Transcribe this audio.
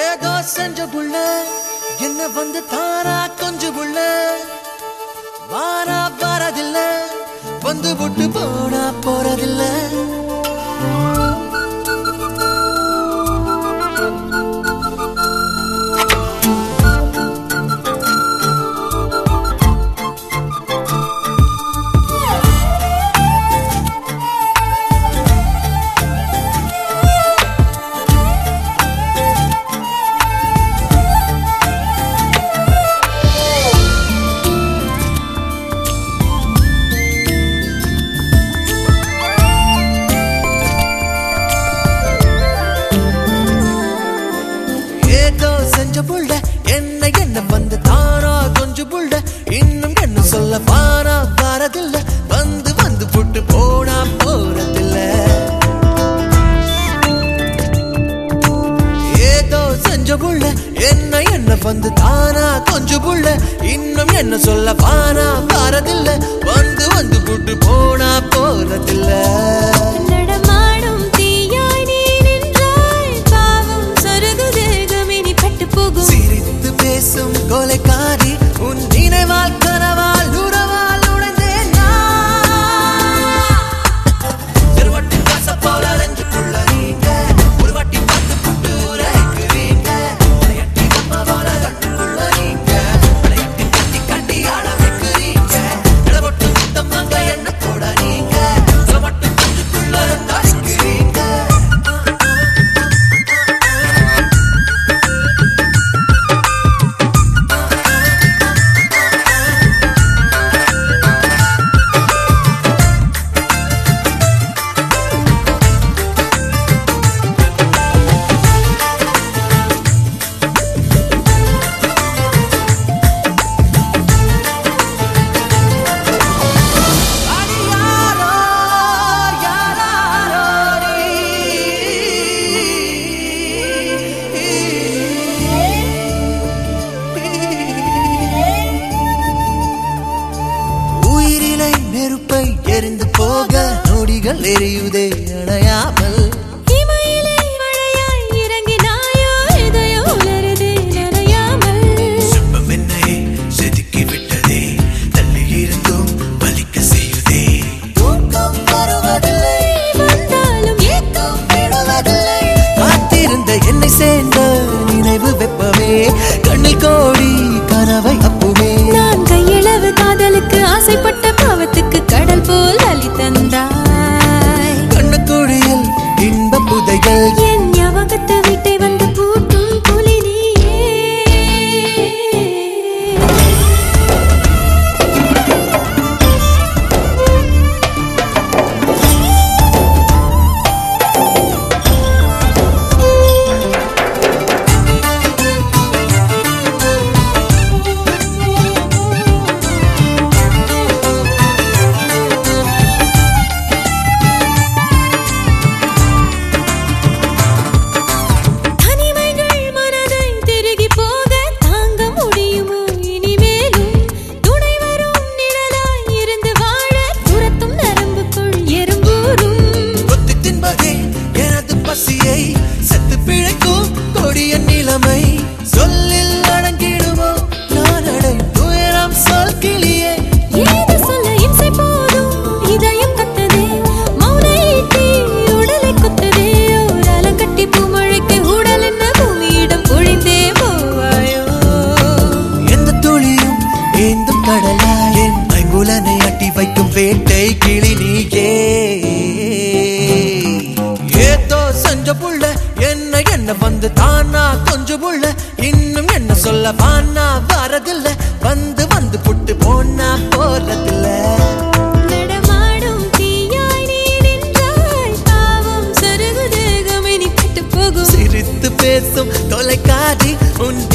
ஏதோ செஞ்ச புள்ள என்ன வந்து தாரா கொஞ்சு புள்ள வாரா வரதில்ல வந்து விட்டு போனா போறதில்ல ஏதோ செஞ்ச புள்ள என்ன என்ன வந்து தாரா கொஞ்சு புள்ள இன்னும் என்ன சொல்ல பாரா வரதில்ல வந்து வந்து புட்டு போனா போறதில்ல ஏதோ செஞ்ச புள்ள என்ன என்ன வந்து தானா கொஞ்சு புள்ள இன்னும் என்ன சொல்ல பாரா வரதில்ல வந்து வந்து புட்டு போனா போறதில்ல நடமாடும் தீயாய் நீ நின்றாய் பாவம் சொருகு தேகமினி பட்டு போகும் சிரித்து பேசும் கொலைக்காரி உன் நினைவால் கனவால் உறவால் உடைந்தேன் நான். திருவட்டி கசப்போல நெஞ்சுக்குள்ள நீங்க, ஒரு வாட்டி பார்த்து புட்டு உரைக்கிறீங்க. விளையாட்டி நம்ம போல கட்டுக்குள்ள நீங்க, விளையாட்டி கட்டி கட்டி ஆட வைக்கிறீங்க. இடப்பட்டு முத்தம் வாங்க எண்ணத்தோட நீங்க, சில மட்டும் நெஞ்சுக்குள்ள தரிக்கிறீங்க. அடியாரோ யாராரோ உயிரிலை நெருப்பை எரிந்து போக நொடிகள் எரியுதே அணையாமல் இமையிலே மழையாய் இறங்கினாயோ இதயம் உலருதே நனையாமல் சுப்பம் என்னை செதுக்கி விட்டதே தள்ளி இருந்தும் வலிக்க செய்யுதே தூக்கம் வருவதில்லை வந்தாலும் ஏக்கம் விடுவதில்லை காத்திருந்த என்னை சேர்ந்த நினைவு வெப்பமே கண்ணில் கோடி கனவை அப்புமே நான் கையளவு காதலுக்கு ஆசைப்பட்ட பாவத்துக்கு கடல் போல் வலி தந்தாய் கண்ணுக்குழியில் இன்ப புதைகள் என் ஞாபகத்து வீட்டை வந்து பூட்டும் புலி நீயே தனிமைகள் மனதை திருகி போக தாங்க முடியுமோ இனிமேலும் துணை வரும் நிழலாய் இருந்து வாழ துரத்தும் நரம்புக்குள் எறும்பூரும் கொத்தி தின்பதே எனது பசியை செத்து பிழைக்கும் கொடிய நிலைமை சொல்லில் அடங்கிடுமோ நான் அடை துயரம் சொல் கிளியே ஏது சொல்ல இம்சை போதும் இதயம் கத்ததே மௌன ஈட்டி உடலை குத்ததே ஓர் அலங்கட்டி பூமழைக்கு உடல் என்ன பூமியிடம் பொழிந்தே போவாயோ எந்த துளியும் ஏந்தும் கடலா என் ஐம்புலனை அட்டி வைக்கும் வேட்டை கிளி நீயே ஏதோ செஞ்ச புள்ள என்ன என்ன வந்து தானா கொஞ்சம் புள்ள இன்னும் என்ன சொல்ல வானா வரதில்ல வந்து வந்து புட்டு போனா போறதில்ல நடமாடும் தீயாய் நீ நின்றாய் பாவம் சருகு தேகமினி கெட்டுப் போகும் சிரித்து பேசும் தொலைக்காதி உன்